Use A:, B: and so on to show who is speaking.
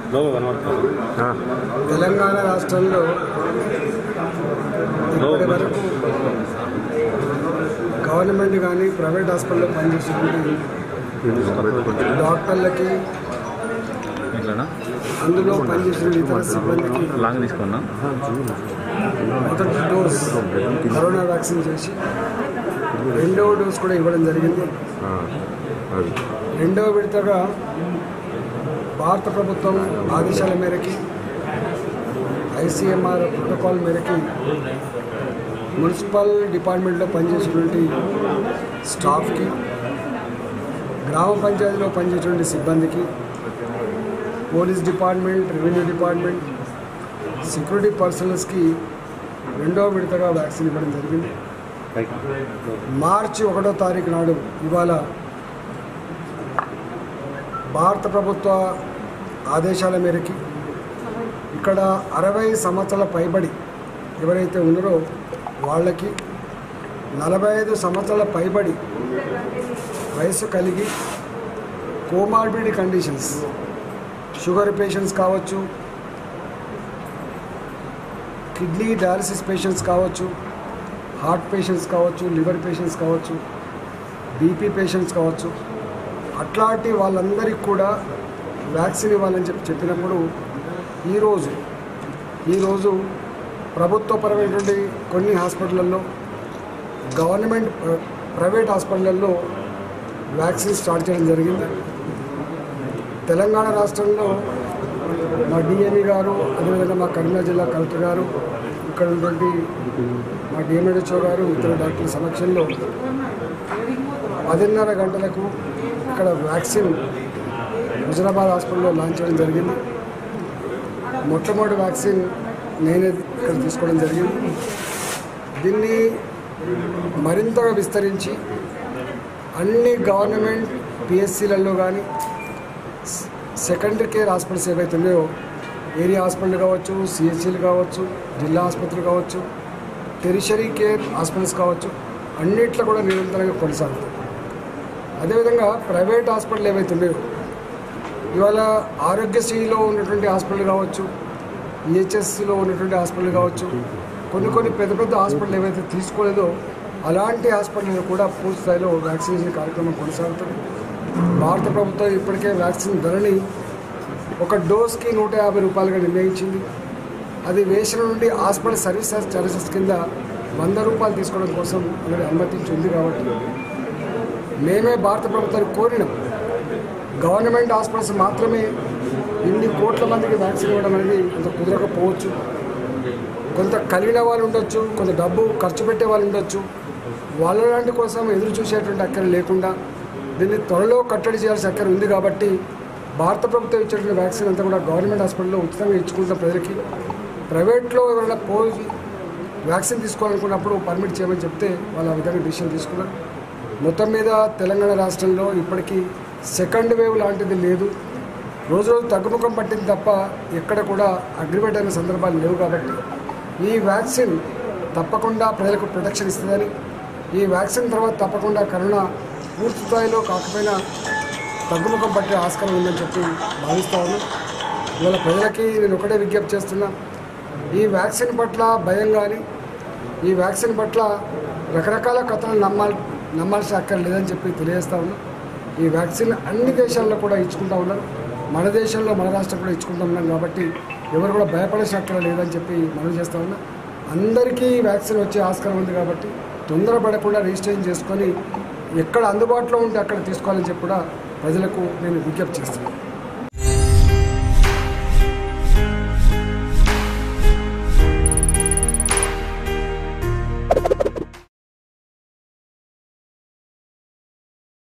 A: logo కనబడుతుంది
B: తెలంగాణ రాష్ట్రంలో ఇప్పటి వరకు గవర్నమెంట్ కానీ ప్రైవేట్ హాస్పిటల్లో పనిచేసేటువంటి డాక్టర్లకి
A: ఇట్లానా
B: అందులో పనిచేసిన ఇతర సిబ్బందికి
A: లాంగ్ తీసుకున్నా
B: మొదటి డోస్ కరోనా వ్యాక్సిన్ చేసి రెండవ డోస్ కూడా ఇవ్వడం జరిగింది రెండవ విడతగా భారత ప్రభుత్వం ఆదేశాల మేరకి ఐసీఎంఆర్ ప్రోటోకాల్ మేరకి మున్సిపల్ డిపార్ట్మెంట్లో పనిచేసేటువంటి స్టాఫ్కి గ్రామ పంచాయతీలో పనిచేసేటువంటి సిబ్బందికి police department revenue department security పర్సనల్స్కి రెండవ విడతగా వ్యాక్సిన్ ఇవ్వడం జరిగింది మార్చి ఒకటో తారీఖు నాడు ఇవాళ భారత ప్రభుత్వ ఆదేశాల మేరకి ఇక్కడ అరవై సంవత్సరాల పైబడి ఎవరైతే ఉన్నారో వాళ్ళకి నలభై ఐదు సంవత్సరాల పైబడి వయసు కలిగి కోమార్బిడ్ కండిషన్స్ షుగర్ పేషెంట్స్ కావచ్చు కిడ్నీ డయాలసిస్ పేషెంట్స్ కావచ్చు హార్ట్ పేషెంట్స్ కావచ్చు లివర్ పేషెంట్స్ కావచ్చు బీపీ పేషెంట్స్ కావచ్చు అట్లాంటి వాళ్ళందరికీ కూడా వ్యాక్సిన్ ఇవ్వాలని చెప్పి చెప్పినప్పుడు ఈరోజు ఈరోజు ప్రభుత్వపరమైనటువంటి కొన్ని హాస్పిటళ్ళల్లో గవర్నమెంట్ ప్ర- ప్రైవేట్ హాస్పిటళ్ళల్లో వ్యాక్సిన్ స్టార్ట్ చేయడం జరిగింది తెలంగాణ రాష్ట్రంలో మా డిఎంఈ గారు అదేవిధంగా మా కరీంనగర్ జిల్లా కలెక్టర్ గారు ఇక్కడ ఉన్నటువంటి మా డిఎంఎడ్హెచ్ఓ గారు ఇతర డాక్టర్ల సమక్షంలో పదిన్నర గంటలకు ఇక్కడ వ్యాక్సిన్ హుజరాబాద్ హాస్పిటల్లో లాంచ్ చేయడం జరిగింది మొట్టమొదటి వ్యాక్సిన్ నేనే ఇక్కడ తీసుకోవడం జరిగింది దీన్ని మరింతగా విస్తరించి అన్ని గవర్నమెంట్ పిఎస్సీలలో కానీ సెకండరీ కేర్ హాస్పిటల్స్ ఏవైతే ఉన్నాయో ఏరియా హాస్పిటల్ కావచ్చు సిహెచ్సీలు కావచ్చు జిల్లా ఆసుపత్రులు కావచ్చు టెరిషరీ కేర్ హాస్పిటల్స్ కావచ్చు అన్నిట్లో కూడా నిరంతరంగా కొనసాగుతాయి అదేవిధంగా ప్రైవేట్ హాస్పిటల్ ఏవైతే ఉన్నాయో ఇవాళ ఆరోగ్యశ్రీలో ఉన్నటువంటి హాస్పిటల్ కావచ్చు ఈహెచ్ఎస్సిలో ఉన్నటువంటి హాస్పిటల్ కావచ్చు కొన్ని కొన్ని పెద్ద పెద్ద హాస్పిటల్ ఏవైతే తీసుకోలేదో అలాంటి హాస్పిటల్ కూడా పూర్తి స్థాయిలో వ్యాక్సినేషన్ కార్యక్రమం కొనసాగుతుంది భారత ప్రభుత్వం ఇప్పటికే వ్యాక్సిన్ ధరని ఒక డోస్కి నూట యాభై రూపాయలుగా నిర్ణయించింది అది వేసిన నుండి హాస్పిటల్ సర్వీస్ చార్జెస్ కింద వంద రూపాయలు తీసుకోవడం కోసం అలాగే అనుమతించి ఉంది కాబట్టి మేమే భారత ప్రభుత్వాన్ని కోరినాం గవర్నమెంట్ హాస్పిటల్స్ మాత్రమే ఇన్ని కోట్ల మందికి వ్యాక్సిన్ ఇవ్వడం అనేది కొంత కుదరకపోవచ్చు కొంత కలిగిన వాళ్ళు ఉండొచ్చు కొంత డబ్బు ఖర్చు పెట్టే వాళ్ళు ఉండొచ్చు వాళ్ళ లాంటి కోసం ఎదురు చూసేటువంటి అక్కర లేకుండా దీన్ని త్వరలో కట్టడి చేయాల్సిన అక్కర ఉంది కాబట్టి భారత ప్రభుత్వం ఇచ్చేటువంటి వ్యాక్సిన్ అంతా కూడా గవర్నమెంట్ హాస్పిటల్లో ఉచితంగా ఇచ్చుకుంటున్న ప్రజలకి ప్రైవేట్లో ఎవరైనా పోయి వ్యాక్సిన్ తీసుకోవాలనుకున్నప్పుడు పర్మిట్ చేయమని చెప్తే వాళ్ళు ఆ విధంగా డిసిషన్ తీసుకున్నారు మొత్తం మీద తెలంగాణ రాష్ట్రంలో ఇప్పటికీ సెకండ్ వేవ్ లాంటిది లేదు రోజు రోజు తగ్గుముఖం పట్టింది తప్ప ఎక్కడ కూడా అగ్రివేట్ అయిన సందర్భాలు లేవు కాబట్టి ఈ వ్యాక్సిన్ తప్పకుండా ప్రజలకు ప్రొటెక్షన్ ఇస్తుందని ఈ వ్యాక్సిన్ తర్వాత తప్పకుండా కరోనా పూర్తి స్థాయిలో కాకపోయినా తగ్గుముఖం పట్టే ఆస్కారం ఉందని చెప్పి భావిస్తా ఉన్నాను ఇవాళ ప్రజలకి నేను ఒకటే విజ్ఞప్తి చేస్తున్నా ఈ వ్యాక్సిన్ పట్ల భయం కానీ ఈ వ్యాక్సిన్ పట్ల రకరకాల కథలు నమ్మాలి నమ్మాల్సిన అక్కర్ లేదని చెప్పి తెలియజేస్తా ఉన్నా ఈ వ్యాక్సిన్ అన్ని దేశాల్లో కూడా ఇచ్చుకుంటా ఉన్నారు మన దేశంలో మన రాష్ట్రం కూడా ఇచ్చుకుంటా ఉన్నాం కాబట్టి ఎవరు కూడా భయపడాల్సిన అక్కర లేదని చెప్పి మనం చేస్తా ఉన్నా అందరికీ వ్యాక్సిన్ వచ్చే ఆస్కారం ఉంది కాబట్టి తొందరపడకుండా రిజిస్ట్రేషన్ చేసుకొని ఎక్కడ అందుబాటులో ఉంటే అక్కడ తీసుకోవాలని చెప్పి కూడా ప్రజలకు నేను విజ్ఞప్తి చేస్తున్నాను